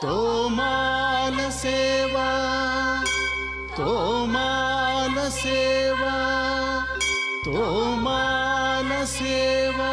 तोमालसेवा तोमालसेवा तोमालसेवा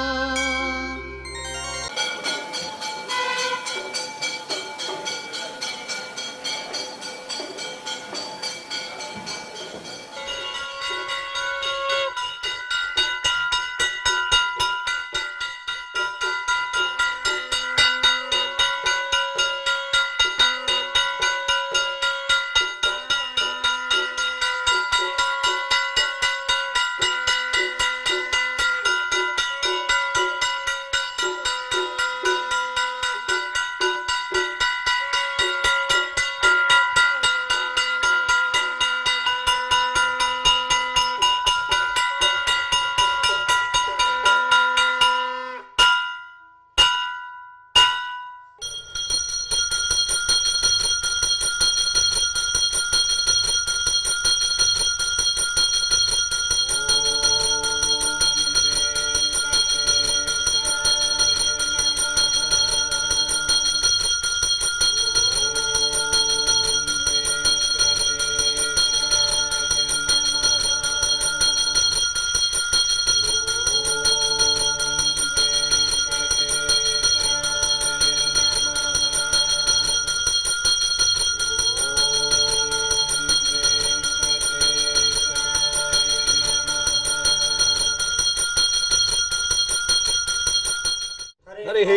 हरिः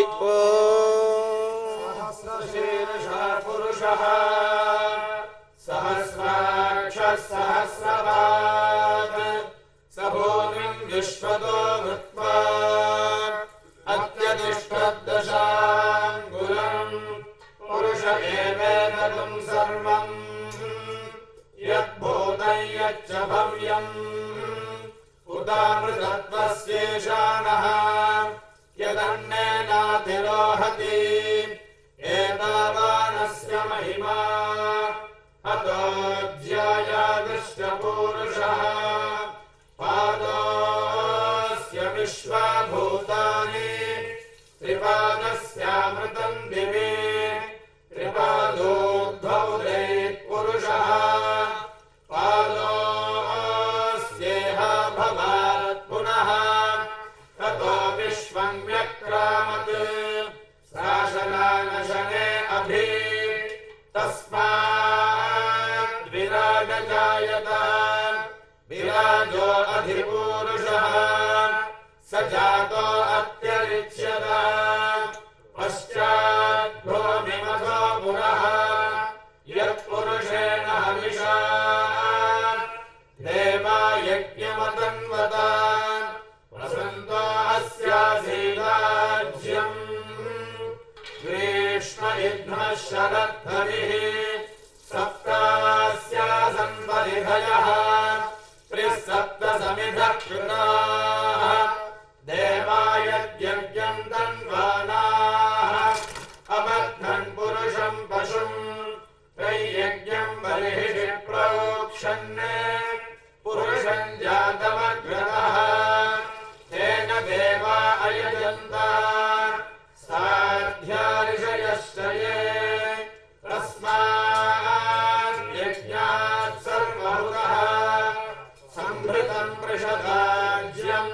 सहस्रशीर्षः पुरुषः सहस्राक्षः सहस्रपात् स भूमिम् विश्वतो भूत्वा अत्यतिष्ठद्दशाङ्गुलम् पुरुष एवेदम् सर्वम् यद्भूतं यच्च भव्यम् उदामृतत्वस्येषाणः यदन्नेनातिरोहति एतावानस्य महिमा हतोऽध्यायादृष्टपूरुषः पादोऽस्य विश्वभूतानि त्रिपादस्यामृतम् दिवे त्रिपादोद्भौ पुरुषः पादोऽस्येह भवात् पुनः ततो विश्वम् व्यक्रामत् शासनानशने अभि तस्मात् विराजजायत विराजो अधिपूरुषः स जातो अत्यरिच्यत पश्चाद्भूमिमथो पुरः यत्पुरुषेण हविषा देवा यज्ञमतन्वत वसन्तो अस्यासीदाज्यम् ग्रीष्म युध्मः शरद्धरिः सप्तास्यासन् परिधयः त्रिसप्त समिधः कृताः देवायज्ञम् तन्वानाः अबद्धन् पुरुषम् पशुम् त्रय्यज्ञम् बलिः प्रोक्षन् पुरुषम् जातमग्रतः तेन देवा अयजन्त साध्याऋषयश्च ये तस्मात् यज्ञात् सर्वहुतः सम्भृतम् पृषदाज्यम्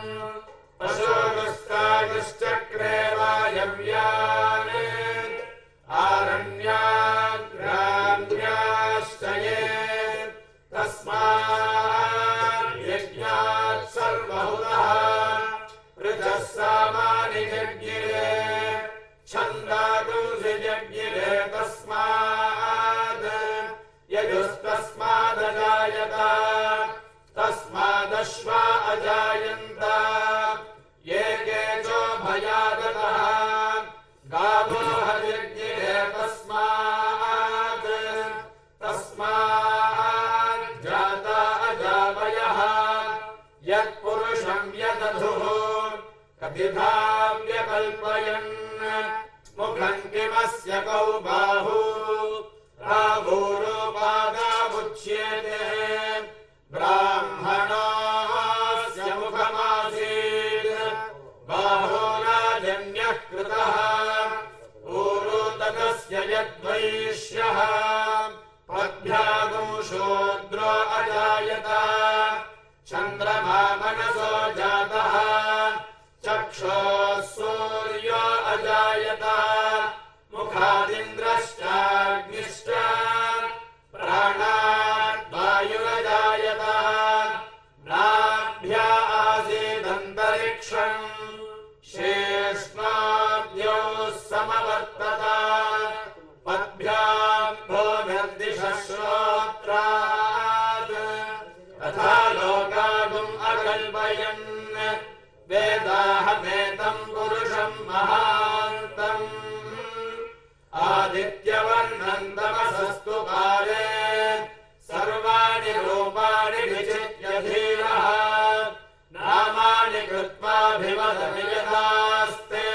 पशोगस्तागश्चक्रे वायव्यान् आरण्याग्राम्याश्च ये तस्मात् यज्ञात् सर्वहुतः पृथः सामानि जज्ञिरे छन्दागुंसि जज्ञिरे तस्मात् यजुस्तस्मादजायत तस्मादश्वा अजायन्त ये केचो भयागतः गावो हजज्ञिरे तस्मात् तस्मात् जाता अजावयः यत्पुरुषम् यदधुः कतिधाम् व्यकल्पयन् मुखम् किमस्य कौ बाहू राभूरोपादामुच्येते ब्राह्मणस्य मुखमासीत् बाहो राजन्यः कृतः पूर्वोदकस्य यद् जायत मुखादिन्द्रश्चाग्निश्च प्राणाद्वायुरजायत नाभ्या आसीदन्तरिक्षम् शेष्माद्योः समवर्तत पद्भ्याम् भूमिर्दिशः श्रोत्रात् तथा लोकागुम् अकल्पयन् वेदाहमेतम् पुरुषम् महान्तम् आदित्यवर्णन्दमसस्तु काले सर्वाणि रूपाणि विचित्य धीरः नामानि कृत्वाभिवदमियदास्ते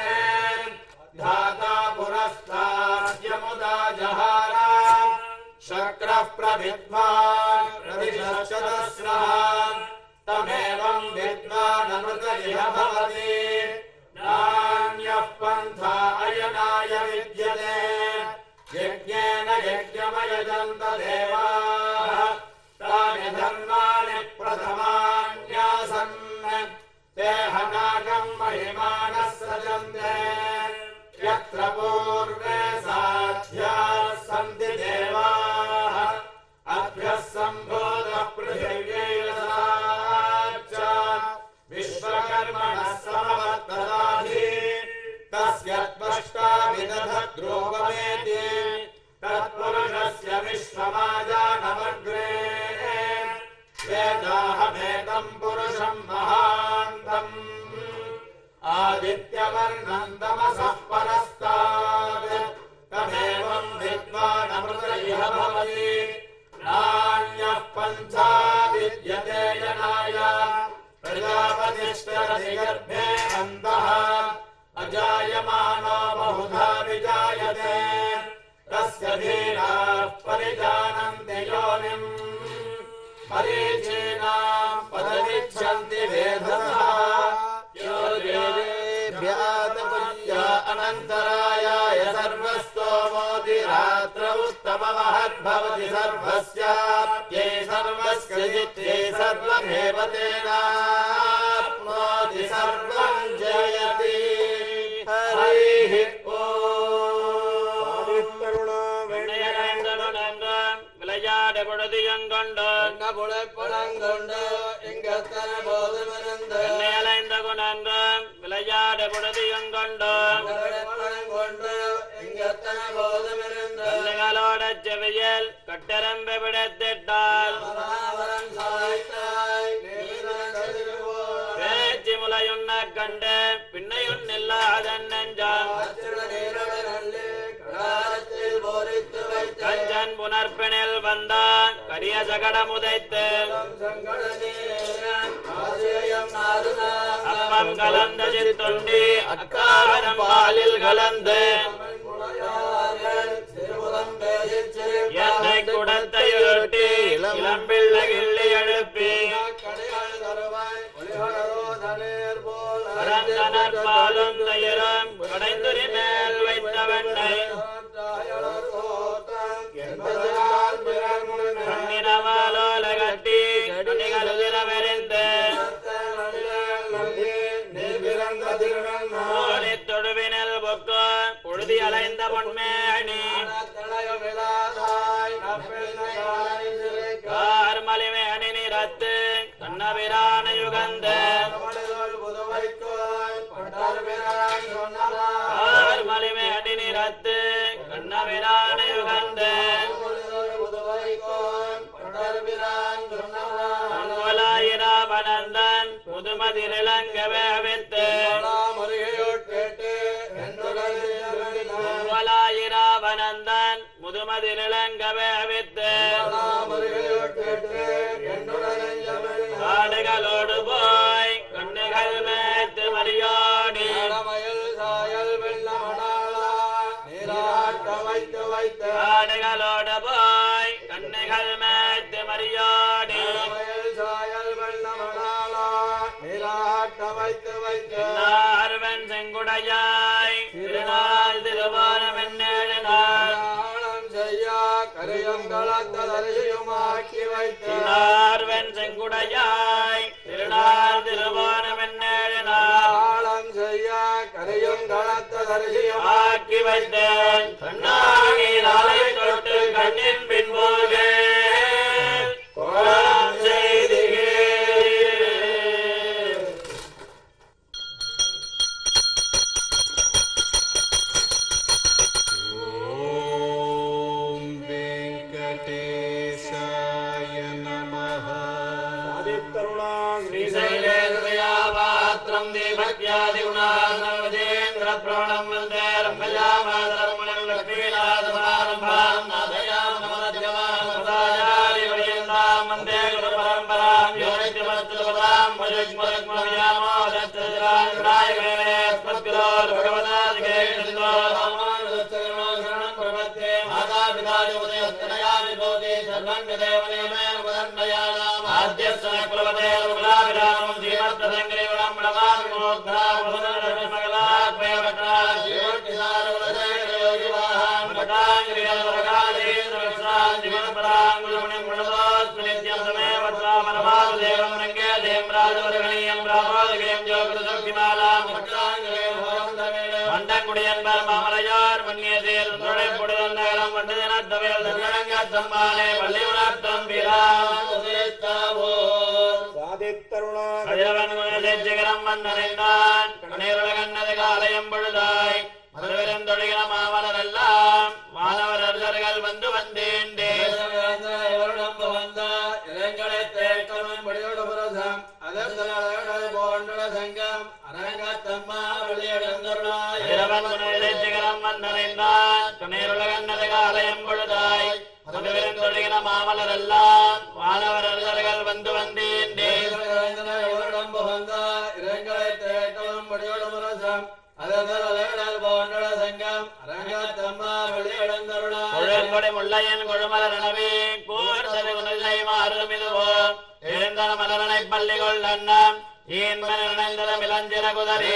धाता पुरस्ताद्यमुदा जहार शक्रः प्रविद्वान् प्रतिशतस्रः तमेवम् विद्वानमृत इह भवति नान्यः पन्था अयनाय विद्यते यज्ञेन यज्ञमयजन्त देवाः तानि धर्माणि प्रथमान्यासन् ते हनाकम् महिमानः सजन्ते यत्र पूर्वे साध्याः सन्ति देवाः अभ्यः सम्भूतः पृथिव्यैरसाच्च विश्वकर्मणः समवर्तदाधि तस्य त्वष्टा विदधद्रोपमेति तत्पुरुषस्य विश्वमाजानमग्रे वेदाहमेतम् पुरुषम् महान्तम् आदित्यवर्णन्दमसः परस्तात् तमेवम् विद्वानमृत इह भवति नान्यः पन्था विद्यते जनाय प्रजापतिष्ठरति गर्भे अन्तः अजायमानो बहुधा विजायते तस्य धीराः परिजानन्ति योनिम् परीचीनाम् पदमिच्छन्ति वेधसः योगेभ्यातपुल्या अनन्तरायाय सर्वस्तोमोदिरात्र उत्तममहद्भवति सर्वस्याप्यै सर्वस्य जित्यै सर्वमेव तेनाप्नोति सर्वम् जयति हरिः விளையாட பொழுதியங்கொண்டு புலப்படங்கொண்டு எங்கத்தன போதமிருந்து அலைந்த குணன்று விளையாட பொழுதியங்கொண்டு புலப்படங்கொண்டு எங்கத்தன போதமிருந்து கண்ணுகளோட செவியல் கட்டரம்பு விடத்திட்டால் பராவரன் சாய்த்தாய் நீரன் கதிர்வோன் பேச்சு முலையுண்ண கண்டு பின்னையுன் இல்லாதன் நெஞ்சம் அச்சுட நீரட நல்லே கடாரத்தில் போரித்து வைத்த கஞ்சன் புனர்பினில் வந்தான் கரிய சகடம் உதைத்து சங்கட நீரன் ஆசிரியம் நாதுனாம் அப்பம் கலந்த சித்துண்டி அக்காரம் பாலில் கலந்து என்னை குடத்தையுருட்டி இளம்பிள்ளை கிள்ளி எழுப்பி பரந்தனர் பாலும் தயிரும் கடைந்துரி மேல் வைத்த வெண்ணை கண்ணினவாலோல கட்டி கண்ணிகள் திரவெறிந்து ஓடி தொடுவினில் பொக்கு புழுதி அலைந்த பொன்மேணி கார்மலிமேணி நிறத்து கண்ணபிரான யுகந்த கார்மலிமேணி நிறத்து கண்ணபிரான யுகந்த பொன்கொலாயிராபனந்தன் முதுமதிலங்க வேவித்து பொன்கொலாயிராபனந்தன் முதுமதிலங்க வேவித்து காடுகளோடு போய் கண்ணுகள் மேத்து மரியாடி காடுகளோடு போய் கண்ணுகள் மேத்து மரியாடி நார்வன் செங்குடையாய் திருநாள் திருவாரம் என்னேழு நாள் கரையங்களத்தரையுமாக்கி வைத்தார் நார்வன் செங்குடையாய் திருநாள் திருவாரம் என்னேழு நாள் ஆழம் செய்ய கரையும் களத்த மண்டங்குடியன்பர் மாமலையார் மன்னியதேர் நுழைப்புடன் நகரம் மண்டதினத்தவையில் தன்னடங்க தம்மானே பள்ளி உணர்த்தம் கதிரவன் குணதேச்சிகரம் வந்தடைந்தான் கணேருல கண்ணது காலயம் பொழுதாய் மதுவிருந்தொழிகிற மாமலர் எல்லாம் மாணவர் அர்ஜர்கள் வந்து வந்தேண்டே கதிரவன் குணதேச்சிகரம் வந்தடைந்தான் கணேருல கண்ணது காலயம் பொழுதாய் மதுவிருந்தொழிகிற மாமலர் எல்லாம் மாணவர் அர்ஜர்கள் வந்து வந்தேண்டே கொழுங்கொடை முள்ளையன் கொழுமலர் எனவே கூர்த்தது குணலை மாறும் இதுவோ எழுந்தன மலரனை பள்ளி கொள்ளண்ணம் ஏன் மலர்ந்ததம் இளஞ்சிற குதறி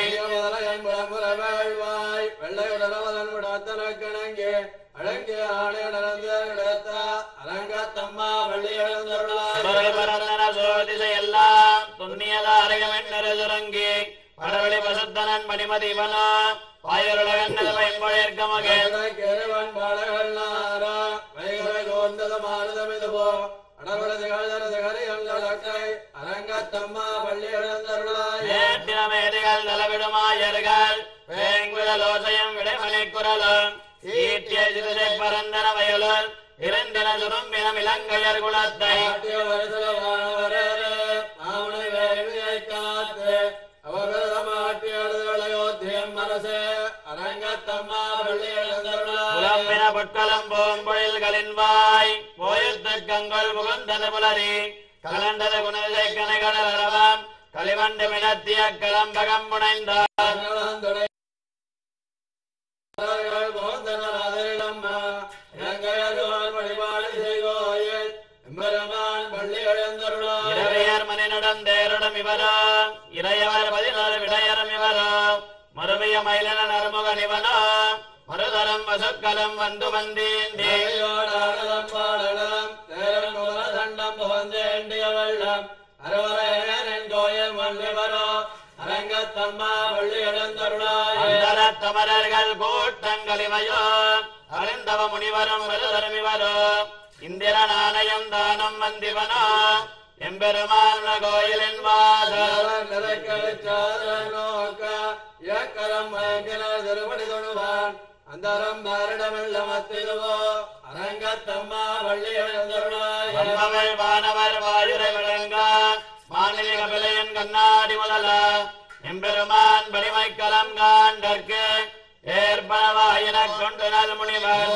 அழங்கே ஆணைய நடந்த இடத்த அரங்கத்தம்மா வள்ளி எழுந்தருளாய் சுடரை பரந்தன சோதிசை எல்லாம் துண்ணியதாரகம் என்னரு சுரங்கி படவழி பசுத்தனன் மணிமதிவனா வாயுருலகன்னது பயன்பொழிற்க மகன் கேரவன் பாடகள் நாரா வைகளை கோர்ந்தது மாறுதமிதுவோ அடவள திகழ்தர திகரி அங்கலக்கை அரங்கத்தம்மா பள்ளி எழுந்தருளாய் நேற்றின மேதைகள் நலவிடுமாயர்கள் வேங்குழலோசையம் விடைமணி குரலும் ஈட்டிய சிறுசை பரந்தன வயலுள் இருந்தின சுரும்பினம் இலங்கையர் குலத்தை ஆட்டிய வருசல வானவரே நாமனை வேள்வியை காத்து அவர்கள் மாட்டி அழுதலையோத்தியம் மனசே அரங்கத்தம்மா பள்ளி எழுந்தருளாய் புலம்பின பொற்களம் பூம்பொழில்களின் வாய் போயுத்து கங்கொள் புகுந்தது புலரி கலண்டது குணவிசை கனைகடல் அரவம் களிவண்டு மினத்திய களம்பகம் புனைந்தார் இரவையர் மணினுடன் தேருடம் இவரோ இறையவர் பதினாறு விடையரும் இவரோ மறுமைய மயிலன நறுமுகன் இவனோ மறுதரம் வசுக்களம் வந்து வந்தேண்டே அரங்கத்தம்மா வள்ளி எழுந்தருளாய் அந்தர தமரர்கள் கூட்டங்களிவையோ அறிந்தவ முனிவரும் மறுதரும் இவரோ இந்திர நாணயம் தானம் வந்திவனோ எம்பெருமான கோயிலின் வாசல் அந்தரம் பாரிடமெல்ல மத்திலுவோ அரங்கத்தம்மா வள்ளி எழுந்தருளாய் வம்பவள் வானவர் வாயுரை விளங்க மாநில கபிலையன் கண்ணாடி முதல எம்பெருமான் வலிமை கலம் காண்டற்கு ஏற்பனவாயினக் கொண்டு நல் முனிவர்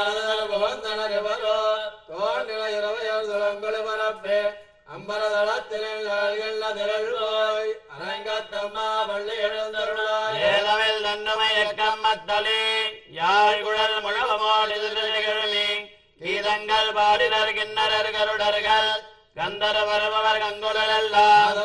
ஏலவில் நன்னுமை எக்கம் மத்தளி யாழ் குழல் முழவமோடு திகழ்மி கீதங்கள் பாடினர் கிண்ணரர் கருடர்கள் கந்தர வருபவர் கங்குலர் எல்லாம்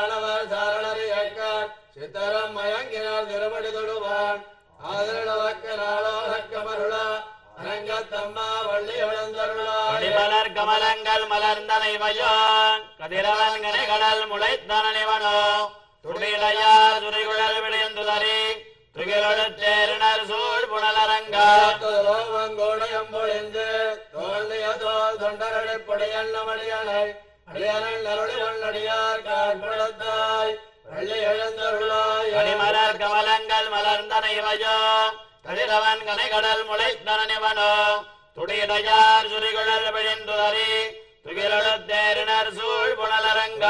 சித்தரம் மயங்கினார் திருமடி தொடுவான் ஆதரவக்க நாளோரக்க மருளா அரங்கத்தம்மா வள்ளி எழுந்தருளாய் கொடிமலர் கமலங்கள் மலர்ந்தனைவையோ கதிரவன் கனை கடல் முளைத்தனவனோ துடிலையார் துறைகுழல் விளைந்துதறி துகிலொடு தேரினர் சூழ் புனலரங்கா ரோமங்கோடயம் பொழிந்து தோல்லிய தோல் தொண்டரடைப்படையண்ணமடியனை அடியனல் நருளி வல்லடியார் காற்படத்தாய் வள்ளி எழுந்தருளாய் கனிமலர் கமலங்கள் மலர்ந்தனைவையோ கதிரவன் கனை கடல் முளைத்தனவனோ துடிலையார் சுரிகுழல் விழிந்துதறி துகிலொடு தேரினர் சூழ் புனலரங்கா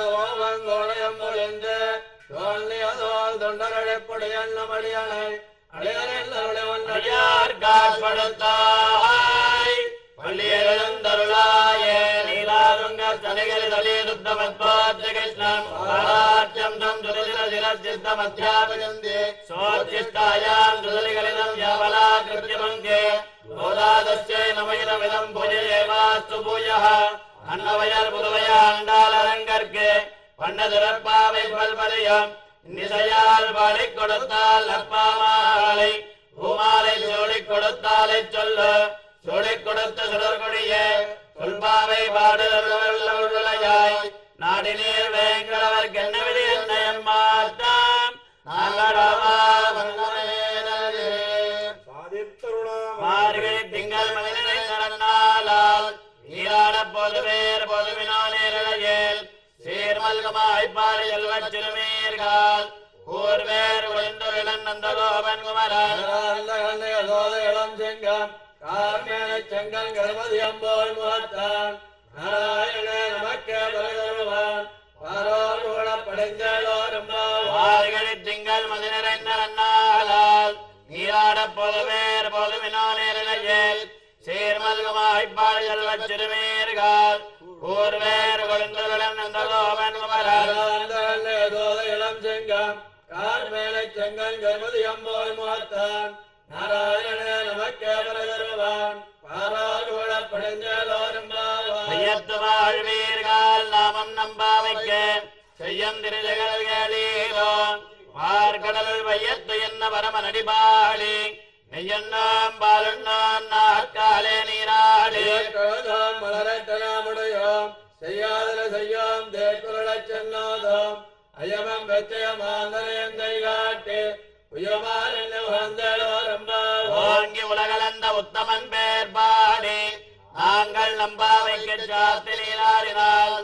ரோமங்கோடயம் பொழிந்து தோல்லிய தோல் தொண்டரடைப்படையண்ணமடியனை அடியார் காட்படுத்தாய் பள்ளியெழுந்தருளாய நீலாதுங்க தலிகரி தலி துத்தமத்வாத்த கிருஷ்ணம் பாராட்சம் தம் துரிதிர திர சித்தமத்யாபஜந்தே சோச்சிஷ்டாயாம் துதலிகலிதம் யாவலா கிருத்தியமங்கே கோதாதஸ்யை நமயிதமிதம் பூஜயேவாஸ்து பூயः அன்னவயர் புதுவைய ஆண்டாளரங்கற்கு பண்ணதிறப்பாவை பல்பதையும் நிசையால் பாடிக் கொடுத்தால் அப்பாமாலை பூமாலை சூடிக் கொடுத்தாலை சொல்லு சூடிக் கொடுத்த சுடர்கொடிய சொல்பாவை பாடுதலாய் நாடினீர் வேங்கடவர் கண்ணவிதி என்னயம் மாத்தாம் நாங்கடவா மார்கழி திங்கள் மதிலை நடந்தாலால் நீராட பொதுவேர் பொதுவினோ நேரலையில் சீர்மல்கமாய் பாரி செல்வச் சிறுமீர்கள் கூர்வேர் ஒளிந்து இளன் நந்த கோபன் குமரன் செங்கல் கணபதி அம்போல் முகத்தான் நாராயண நமக்கே பகவான் பாரோட படைஞ்சலோரும் மார்கழி திங்கள் மதிலை நடந்தாலால் நீராட பொதுவேர் பொதுவினோ நேரலையில் சீர்மல்கமாய் பாரி செல்வச் சிறுமீர்கள் கூர்வேர் ஒளிந்து இளன் நந்த கோபன் குமரன் இளம் செங்கம் கார் மேலை செங்கல் கணபதி அம்போல் முகத்தான் நாராயண நமக்கே பகவான் பாரோட படைஞ்சலோரும் ஐயத்து வாழ்வீர்கள் நாமம் நம்பாவைக்க செய்யம் திருஜகளீரோ பார்க்கடல் வையத்து என்ன பரம நடிபாளி நெய்யண்ணாம் பாலுண்ணாம் நாட்காலே நீராளி கழுதாம் மலரட்டனாமுடையோம் செய்யாதல செய்யோம் தேக்குரளச் சென்னோதோம் அயமம் வெச்சயமாந்தனையம் கைகாட்டு உயமான் என்ன உகந்தலோரம்பா ஓங்கி உலகளந்த உத்தமன் பேர் பாடி நாங்கள் நம்பாவைக்கு சாத்து நீராடினால்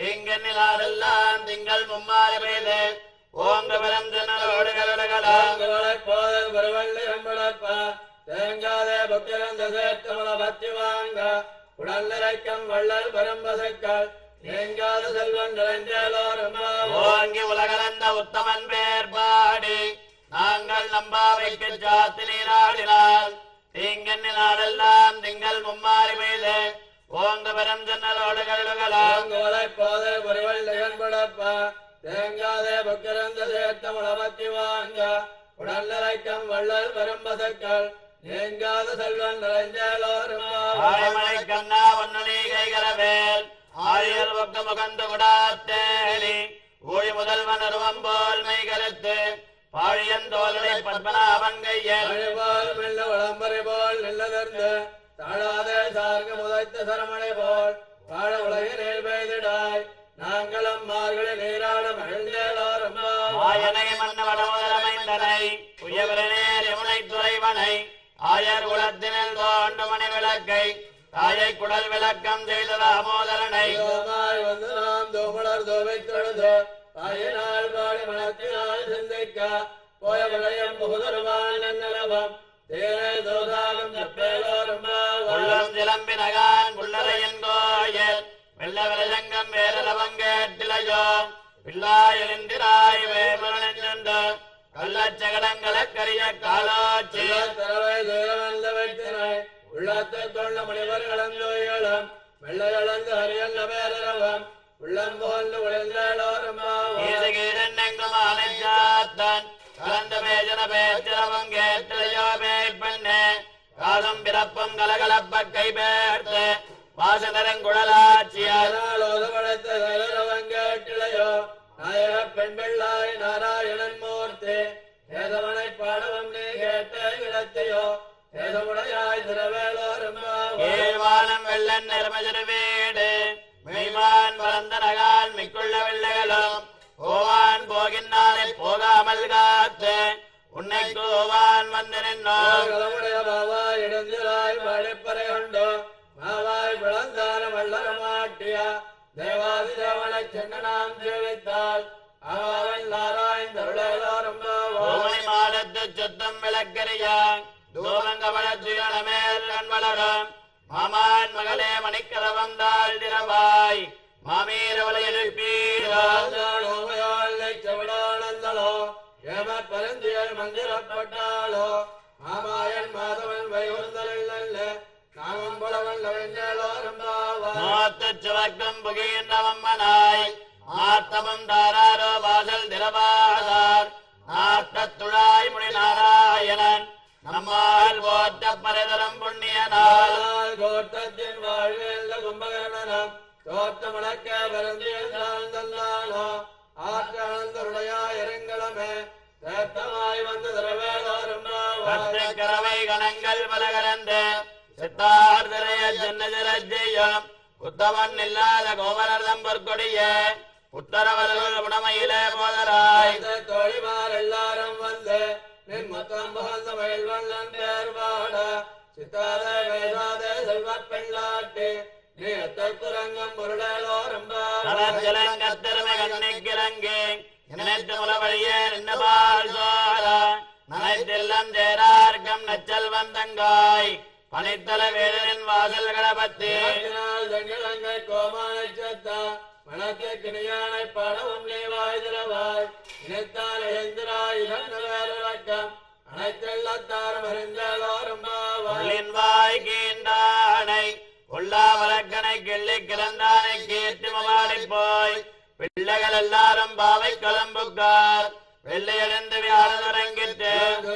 தீங்கெல்லாம் திங்கள் மும்மாறி பெய்து ஓங்க பெரும் திணறோடு கருடகலாம் போதல் பருவள்ளி அம்பளப்பா தேங்காதே பக்திரந்த சேர்த்தமல பத்தி வாங்க உடல் நிறைக்கம் வள்ளல் பரம்பசக்கள் தேங்காத செல்வன் நிறைஞ்சலோரம்பா ஓங்கி உலகளந்த உத்தமன் பேர் பாடி நாங்கள் நம்பாவைக்கு சாத்து நீராடினால் தீங்கன்னி நாடெல்லாம் திங்கள் மும்மாறி பெய்து ஓங்க பெரும் திணறோடு கருடகலாம் தாங்கோலை போதை பொறிவள் நிகழ்படப்பா தேங்காதே பக்கிரந்த சேர்த்தமுள பத்தி வாங்க உடல் நிறைக்கம் வள்ளல் பரம்பசக்கள் தேங்காத செல்வன் நிறைஞ்சலோரம்பா ஆயமலை கண்ணா ஒன்னொலி கைகரவேல் ஆரியர் பக்க முகந்து விடாத்தேடி ஊழி முதல்வன் அருவம் போல் மெய் கருத்து பாழியந்தோலனை பத்மநாபன் கையல் மழைபோல் மெல்ல விளம்பரை போல் நில்லதர்ந்து தாழாதே சார்க முதைத்த சரமணை போல் வாழ உலகினில் பெய்திடாய் நாங்களும் மார்கழி நீராட மகிழ்ந்தேலோரம்பா ஆயனை மன்னவட முதலமைந்தனை உயவரனேர் யமுனை துறைவனை ஆயர் குலத்தினில் தோண்டு மணி விளக்கை தாயை குடல் விளக்கம் செய்த தாமோதரனை தோமாய் வந்து நாம் தோமலர் தோவை தொழுது தாயினால் பாடி மனத்தினால் சிந்திக்க போய விளையம் புகுதருவான் நன்னலவம் தேனை தோதாகம் தப்பேலோரம்பா உள்ளம் சிலம்பி நகான் புள்ளரையன் கோயில் வெள்ள விரஜங்கம் வேரலவங்கேட்டிலையோ பிள்ளாயிலிந்திராய் வேமரனெஞ்சுண்டு கள்ளச்சகடங்களை கரிய காலாச்சி தரவை தூரமந்த வைத்தினை உள்ளத்தை கொண்ட முனிவர்களும் ஜோதிகளும் வெள்ளை அளந்து ஹரியல்ல பேரரவம் உள்ளம் போன்று உழைந்தோரம்பா ஈசகீரன்னெங்கும் ஆனைச்சாத்தன் கலந்த பேஜன பேச்சிரவம் கேட்டிலையோ பேய்ப்பெண்ணே காலம் பிறப்பும் கலகலப்ப கை பேர்த்து வாசதரங்குழலாட்சியார் அதனாலோது படைத்த சரவங்கேட்டிலையோ நாயக பெண் பிள்ளாய் நாராயணன் மூர்த்தி வேதவனை பாடவம் நீ கேட்ட இடத்தையோ வேதமுடையாய் திரவேலோரம்பா ஏழ்வானம் வெள்ளன் நிறமஜரு வீடு மெய்மான் வளர்ந்த நகால் மிக்குள்ள வெள்ளைகளும் போவான் போகின்றானே போகாமல் காத்து உன்னை கோவான் வந்து நின்னோம் கலமுடைய பாவாய் இடந்திராய் மழைப்பறை கொண்டோ மாவாய் பிளந்தான வள்ளர மாட்டிய தேவாதி தேவனை சென்னனாம் சேவித்தால் அவன் நாராயணருளோரம்பா ஓமணி மாடத்து சுத்தம் விளக்கரியாங் தூமங்கவள துயரமேல் கண் வளரும் மாமான் மகளே மணிக்கதவம் தாழ் திரவாய் மாமீரவளை எழுப்பீரோ செவடானந்தளோ ஏம பரந்தியல் மந்திரப்பட்டாளோ மாமாயன் மாதவன் வைகுந்தல் அல்ல நாமம் புலவன் வெண்ணேலோரும் பாவா நோத்துச் சுவர்க்கம் புகின்றவம்மனாய் ஆர்த்தமும் தாராரோ வாசல் திரவாதார் நாட்டத்துழாய் முடி நாராயணன் நம்மால் போற்ற பரதரம் புண்ணியனால் ஆனால் கோட்டத்தின் வாழ்வில் கும்பகர்ணனம் தோற்றமுழக்க வருந்தியல் தாழ்ந்தல்லானோ ஆற்றானந்தருடைய இறங்களமே தேட்டமாய் வந்து தரவேலோரும் கற்று கரவை கணங்கள் பலகரந்து சித்தார் திரைய ஜன்னஜரஜெய்யம் உத்தமன் இல்லாத கோமரதம் பொற்கொடிய உத்தரவர்கள் உடமையிலே போதராய் தோழிமார் எல்லாரும் வந்து நின் மொத்தம் புகழ்ந்த மயில்வண்ணன் பேர் பாட சித்தாத வேதாத செல்வ பெண்ணாட்டி நீ அத்தற்குரங்கம் முருடலோரும் தளர்ஜலங்கத்திறமை கண்ணிக்கிறங்கி நினைத்து முலவழியே நின்னபால் சோர நனைத்தெல்லாம் சேரார்க்கம் நச்சல் வந்தங்காய் பனித்தல வேதனின் வாசல் கடபத்து தங்கிழங்கை கோமானச்சத்தா மனத்தை கிணியானை படவும் நீ வாய் திறவாய் இணைத்தால் எழுந்திராய் இதன் வேறுவக்கம் அனைத்தெல்லாத்தாரும் அறிந்தலோரும் உள்ளின் வாய் கீண்டானை உள்ளா வழக்கனை கிள்ளி கிளந்தானை கீர்த்தி மவாடி போய் பிள்ளைகள் எல்லாரும் பாவை கிளம்புக்கார் வெள்ளையடைந்து வியாழரங்கிட்டு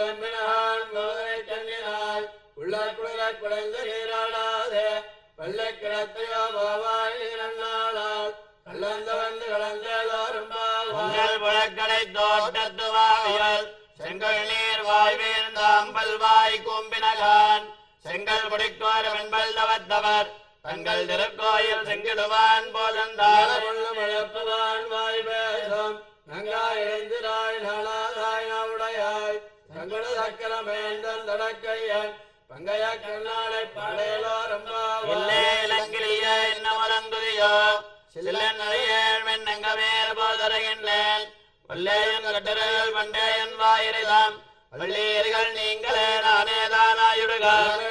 உள்ளாக்குழலாய் குழந்த நீராடாதே பள்ளை கிடத்தையோ பாவாய் நீரண்ணாளால் கள்ளந்த வந்து கலந்தேலோரும் பாவாய் உங்கள் புழக்கடை தோட்டத்து வாவியல் செங்கல் நீர் வாய்வேந்த அம்பல் வாய் கூம்பினகான் செங்கல் முடிக்கோர் வெண்பல் தவத்தவர் தங்கள் திருக்கோயில் செங்கிடுவான் போதந்தார் மழப்பவான் வாய் பேசும் நங்காய் எழுந்திராய் நாளாதாய் நாவுடையாய் தங்கட சக்கரமேந்தன் தடக்கையன் பங்கைய கண்ணாடை படையலோரும் இல்லே இலங்கிலிய இன்னமலங்குதியோ சில்லன் நழையேழ் வெண்ணங்க மேல் போதருகின்றேன் வல்லேயன் கட்டுரைகள் பண்டேயன் வாயிரிதாம் வள்ளீர்கள் நீங்களே நானே தானாயுடுகார்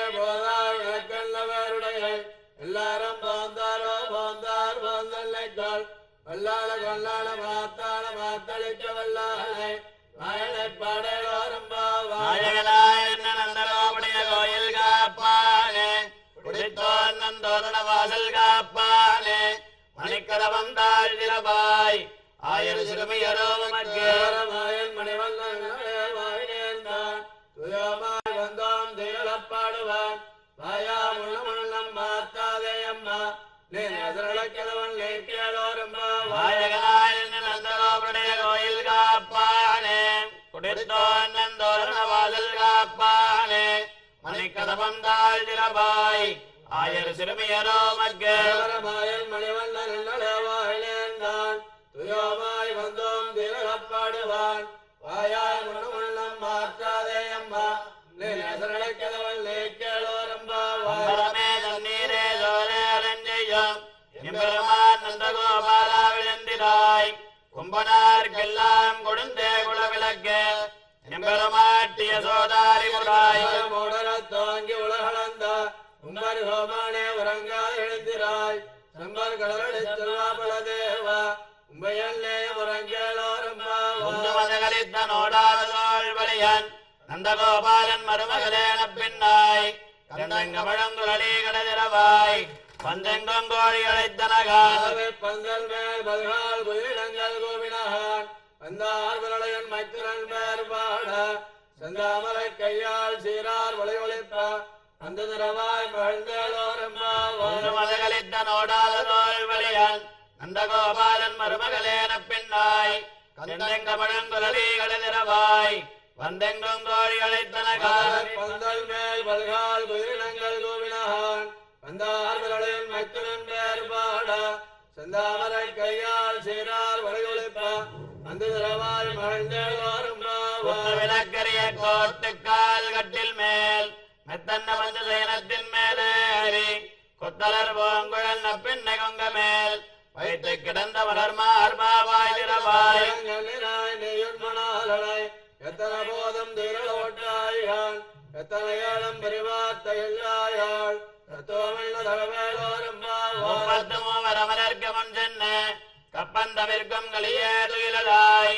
போதாருடைய எல்லாரும் போந்தாரோ போந்தார் போந்தல்லைக்கால் வல்லாள கொல்லாள மாத்தாள மாத்தளிக்க வல்லாளை வாயனை பாடலோரும் பாவாய் நாயகனாய் என்ன நந்தனோபுடைய கோயில் காப்பானே குடித்தோன் நந்தோதன வாசல் காப்பானே மணிக்கதவம் தாழ்திரபாய் ஆயிரம் சிறுமியரோ உமக்கு மாயன் மணிவண்ணன் வாயினேந்தான் துயமாய் வந்தோம் திகழப்பாடுவான் வாயா முள்ளம் மாத்தாதே அம்மா நீ நசரளக்கிழவன் கேளோரும் பாவாய் நாயகனாய் என்ன நந்தனோபுடைய கோயில் காப்பானே குடித்தோன் நந்தோதன வாசல் காப்பானே மணிக்கதவம் தாழ்திரபாய் ஆயிரம் சிறுமியரோ உமக்கு மாயன் மணிவண்ணன் வாயினேந்தான் துயோமாய் வந்தோம் திகழப்பாடுவான் வாயாய் முள்ளம் மாற்றாதே அம்மா நீ நசரளக்கிழவன் கேளோரும் பாவாய் அம்பரமே தண்ணீரே சோரே அரஞ்செய்யும் எம்பெருமான் நந்தகோபாலா விழுந்திராய் கும்பனார்க்கெல்லாம் கொடுந்தே குலவிளக்கு எம்பெருமாட்டிய சோதாரி முடாய் மூடரத் தாங்கி உலகளந்த உம்பர் ஹோமானே உறங்கா எழுந்திராய் சம்பர் கடலடி செல்வாபல தேவா உம்பையல்லே உறங்கேலோரும் உந்து மதகளித்த நோடாதோள் வலியன் நந்தகோபாலன் மருமகளேன பின்னாய் கந்தங்கமழங்குழலி கடதிரவாய் பந்தெங்கும் கோழி அழைத்தனகான் பந்தல் மேல் பல்கால் குயிலங்கள் கோவினகான் வந்தார் விரலையன் மைத்திரன் பேர் பாட செந்தாமரை கையால் சீரார் ஒளி ஒளிப்ப அந்த நிறவாய் மகிழ்ந்தேலோரும் உந்து மதகளித்த நோடாதோள் வலியன் நந்தகோபாலன் மருமகளேன பின்னாய் கந்தெங்கமழங்குழலி கடதிரவாய் வந்தெங்கும் கோழி அழைத்தனகான் பந்தல் மேல் பல்கால் குயிரினங்கள் கோவினகான் வந்தார் விரலின் மைத்துனன் பேர் பாட செந்தாமரை கையால் சீரார் வளையொழிப்ப அந்த திரவாய் மகிழ்ந்தேலோரும் உத்து விளக்கரிய கோட்டுக்கால் கட்டில் மேல் மெத்தன்ன வந்த சயனத்தின் மேலேறி கொத்தலர் பூங்குழல் நப்பின்னை கொங்க மேல் வைத்து கிடந்த வளர் மார்பாவாய் திரவாய் பயங்கலினாய் நெய்யுண்மணாலனை எத்தனை போதும் திரளோட்டாயான் எத்தனை ஏழும் பெரிவார்த்த எல்லாயாள் தத்துவமில்ல தகவேலோரும் பாவாய் முப்பத்து மூவர் அமரர்க்கு முன் சென்று கப்பந்தவிற்கும் கலியே துயிலாய்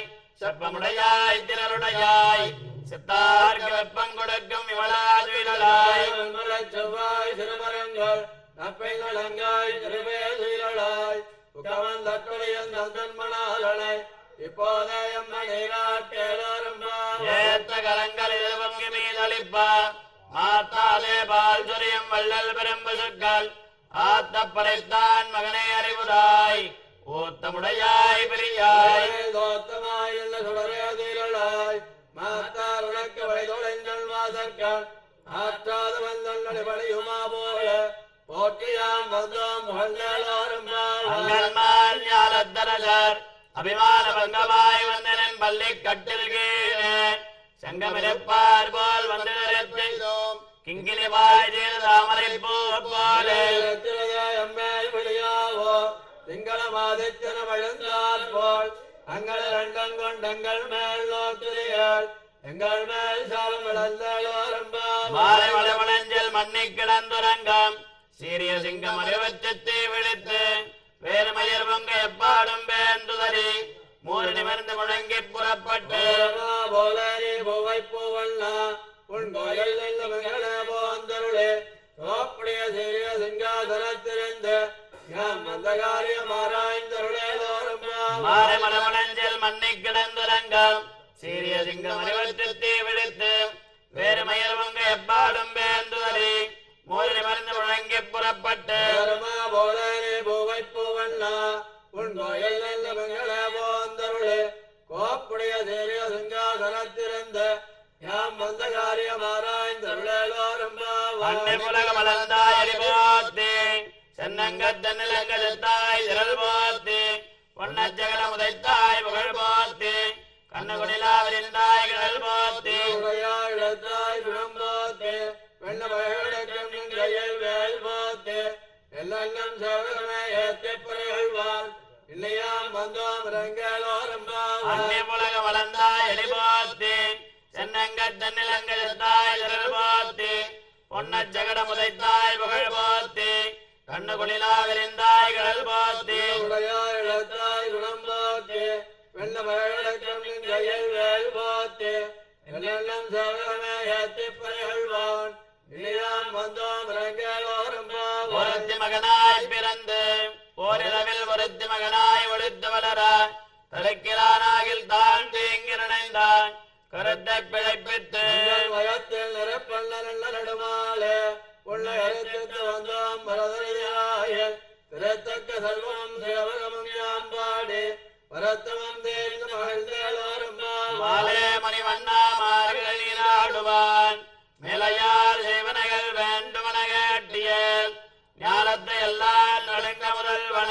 செப்பமுடையாய் திரளுடையாய் சித்தார்க்கு வெப்பம் கொடுக்கும் இவளாதுயிலாய் மலர் செவ்வாய் சிறுமரங்கள் நப்பைங்களங்காய் திருவேசீரளாய் உக்கவன் தற்கொலையன் தன்மனாலனை இப்போதே எம்மனீராட்டேலோரும் ஏத்த கரங்கள் இருவங்கு மீதளிப்ப மாத்தாலே பால் சொரியும் வள்ளல் பெரும்பு சொற்கள் ஆத்த படைத்தான் மகனே அறிவுதாய் ஊத்தமுடையாய் பிரியாய் தோத்தமாய் இல்ல சுடரேதீரளாய் மாத்தார் உனக்கு வழிதொலைங்கள் வாசற்கள் ஆற்றாத வந்தங்கள் வழியுமா போல போற்றியாம் வந்தோம் புகழ்ந்தேலோரும் அங்கன்மால் ஞாலத்தரசர் அபிமான பங்கமாய் வந்தனன் பள்ளி கட்டில் கீழே செங்கமிருப்பார் போல் வந்து நிறுத்தினோம் கிங்கினி வாய் தாமரை பூ போலே எம்மேல் விழியாவோ திங்களமாதித்தன வழுந்தால் போல் அங்கள் ரெண்டம் கொண்டங்கள் மேல் நோக்குதிகள் எங்கள் மேல் சாலம் மாலை விளந்தோரும் மலைமலஞ்சல் மண்ணி கிடந்துரங்கம் சீரிய சிங்கம் அறிவச்சத்தை விழித்து வேறு மயர் பொங்க எப்பாடும் வேண்டுதறி மூறு நிமிர்ந்து முழங்கி புறப்பட்டு போலே பூவை பூவண்ணா உன் கோயில் நின்று மகள போந்தருளே சோப்படைய சீரிய சிங்காசனத்திருந்து யாம் அந்த காரியம் ஆராய்ந்தருளே தோறும் மாலை மலைமலஞ்சல் மண்ணி கிடந்துரங்கம் சீரிய சிங்கம் அறிவச்சத்தை விழித்து வேறு மயர் பொங்க எப்பாடும் வேண்டுதறி மூறு நிமிர்ந்து முழங்கி புறப்பட்டு தர்மா போலே பூவை பூவண்ணா உன் கோயில் நல்ல மங்கள போந்தருளே கோப்புடைய சீரிய சிங்காசனத்திருந்து யாம் வந்த காரியம் ஆராய்ந்தருளேலோரும் அன்னை புலக மலர்ந்தாய் அறிவாத்தி சென்னங்கத்த நிலங்கத்தாய் திரள் போத்தி பொன்ன ஜெகட முதைத்தாய் புகழ் போத்தி கண்ணு குடிலாவிருந்தாய் கடல் போத்தி உடையாயிடத்தாய் சுழம்போத்தே வெண்ண பயகடக்கம் நின் கையில் வேல் போத்தே எல்லாம் சேவகமே ஏத்தே புரைகள்வான் இல்லையாம் வந்தோம் ரங்கலோரம் அன்னை புலக மலர்ந்தாய் அறிவாத்தி சென்னங்கத்த நிலங்கத்தாய் திரள் போத்தி பொன்ன ஜெகட முதைத்தாய் புகழ் போத்தி கண்ணு குடிலாவிருந்தாய் கடல் போத்தி உடையாயிடத்தாய் சுழம்போத்தே வெண்ண பயகடக்கம் நின் கையில் வேல் போத்தே எல்லாம் சேவகமே ஏத்தே புரைகள்வான் இல்லையாம் வந்தோம் ரங்கலோரம் ஒருத்தி மகனாய் பிறந்து ஓரிரவில் ஒருத்தி மகனாய் ஒழித்து வளர தடுக்கிறானாகில் தான் தீங்கி நினைந்தான் கருத்தை பிழைப்பித்து உங்கள் வயத்தில் நிறப்பண்ண நடுமாலே உன்னை அழைத்து வந்தோம் பரதரியாய திரைத்தக்க செல்வம் சேவகமும் யாம் பாடி பரத்தமம் தேர்ந்து மகிழ்ந்தேலோரும் மாலே மணிவண்ணா மார்கள் நீராடுவான் மேலையார் செய்வனகள் வேண்டுமன கேட்டிய ஞானத்தை எல்லாம் நடுங்க முதல்வன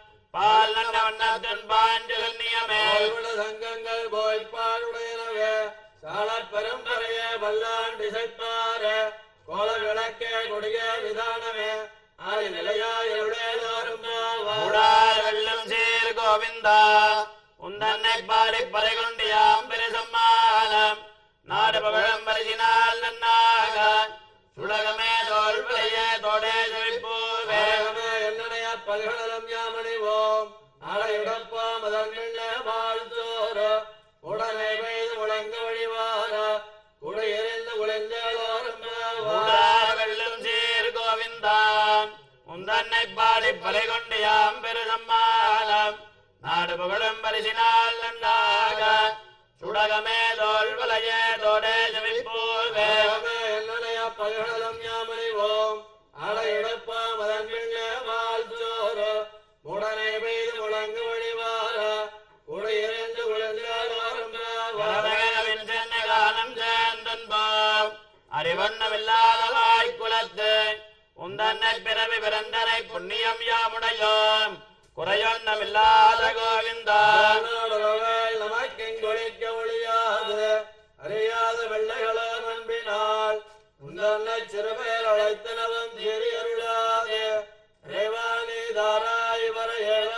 பால் நல்ல வண்ணத்தின் பாஞ்சல் நியமேல் வாழ்விட சங்கங்கள் போய்ப்பாடுடையனவே சாலப் பரம்பரையே வல்லாண்டு இசைப்பாரே கோல விளக்கே கொடிய விதானமே ஆதி நிலையாயுடையதோரும் கூடார் வெள்ளம் சீர் கோவிந்தா உந்தன்னை பாடி பறை கொண்டியாம் பெருசம்மானம் நாடு பகழம் பரிசினால் நன்னாக சுடகமே தோல் விளைய தோடே செழிப்பூவே வேகமே என்னனைய பல்கடலம் யாமணிவோம் அலையுடப்பா மதன் மின்ன வாழ்த்தோர உடனே பெய்து முழங்க வழிவார குடையெறிந்து குலைந்தோரும் கூடார் வெள்ளம் சீர் கோவிந்தா உந்தன்னை பாடி பறை கொண்டியாம் பெருசம்மானம் நாடு புகழும் பரிசினால் நன்னாக சுடகமே தோல் விளைய தோடே செழிப்பூவே வேகமே என்னனைய பல்கடலம் யாமணிவோம் அலையுடப்பா மதன் மின்ன வாழ்த்தோர உடனே பெய்து முழங்க வழிவார குடையெறிந்து குலைந்தோரும் வரதகனவின் சென்னை காலம் சேர்ந்தன்போம் அறிவண்ணமில்லாதவாய் குலத்து உந்தன்னை பிறவி பிறந்தனை புண்ணியம் யாமுடையோம் குறையொன்னமில்லாத கோவிந்தா நமக்கெங்கொழிக்க ஒழியாது அறியாத வெள்ளைகளோ நம்பினால் உந்தன்னை சிறுபேர் அழைத்தனவும் சிறியருளாது ரேவாணி தாராய் வர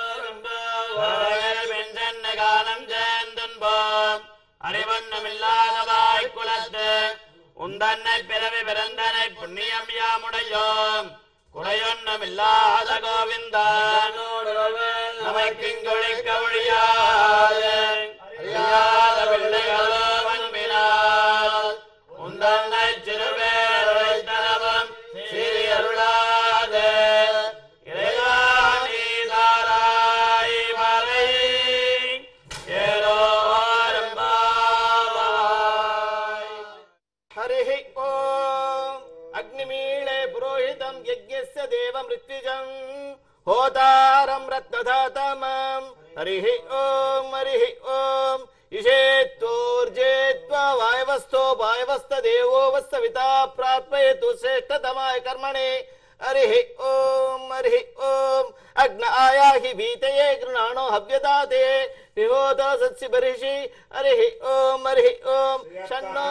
வரதகனவின் சென்னை காலம் சேர்ந்தன்போம் அறிவண்ணமில்லாதவாய் குலத்து உந்தன்னை பிறவி பிறந்தனை புண்ணியம் யாமுடையோம் குறையொன்னமில்லாத கோவிந்தா நமக்கிங்கொழிக்க ஒழியாது அறியாத हरिः ॐ अग्निमीळे पुरोहितं यज्ञस्य देवमृत्युजम् होतारं रत्नधातमम् हरिः ॐ हरिः ॐ इषेत्वोर्जेत्वा वायवस्थो वायवस्थदेवो वस्तविता प्रार्पयतु श्रेष्ठतमाय कर्मणे हरिः ॐ हरिः ॐ अग्न आयाहि भीतये गृणाणो हव्यदाते विभोत सत्सि बर्हिषि हरिः ॐ हरिः ॐ शन्नो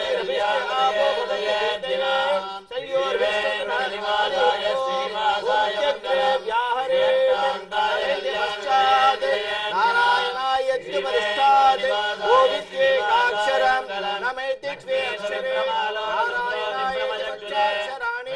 नारायणाय द्विपरिष्ठात् गोविद्वेकाक्षरम् नमेति द्वे अक्षरे नारायणाय द्विपञ्चाक्षराणि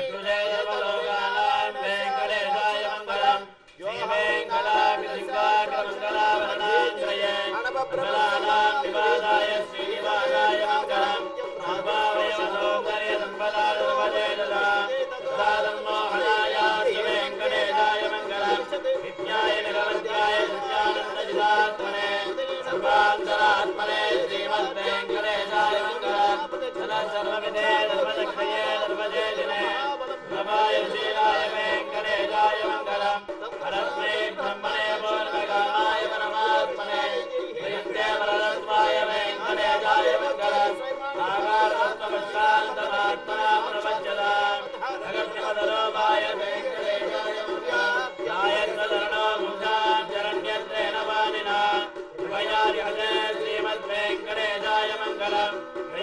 सर्वान्तरात्मने श्रीमद्वेङ्कटेशाय मङ्गलम् सर्वविधे धर्मदक्षये धर्मजेदिने प्रभाय शीलाय वेङ्कटेशाय मङ्गलम् परस्मै ब्रह्मणे पूर्वकामाय परमात्मने प्रियन्ते वरदत्वाय वेङ्कटेशाय मङ्गलम् आगारत्वपश्चान्तमात्मना प्रपञ्चताम् अगस्त्यमदरोपाय वेङ्कटेशाय मङ्गलम् ध्यायत्वधरणो मुग्धाम् शरण्यत्रेण वाणिना कृपयार्यहते श्रीमद्वेङ्कटेशाय मङ्गलम्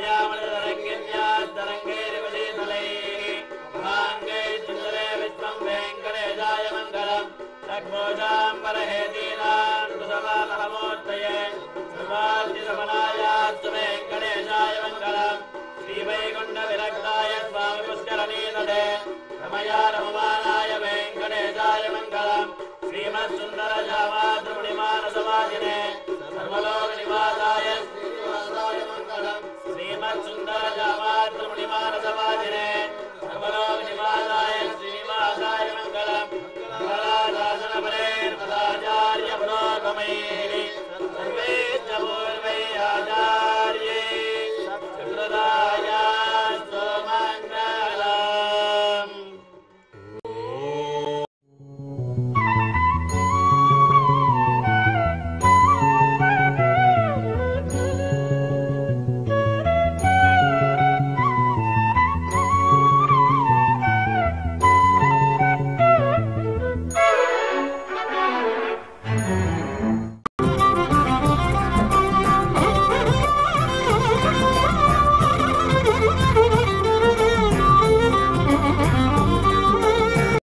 क्रियामणितरङ्गिन्यास्तरङ्गैरिवशीतलैः भाङ्गै सुन्दरे विश्वं वेङ्कटेशाय मङ्गलम् लग्मोजाम्बरहेतीनाम् कुसमामहमूर्तये सर्वार्जितमनायास्तु वेङ्कटेशाय मङ्गलम् श्रीवैकुण्ठविरक्ताय स्वामि पुष्करणीतटे रमया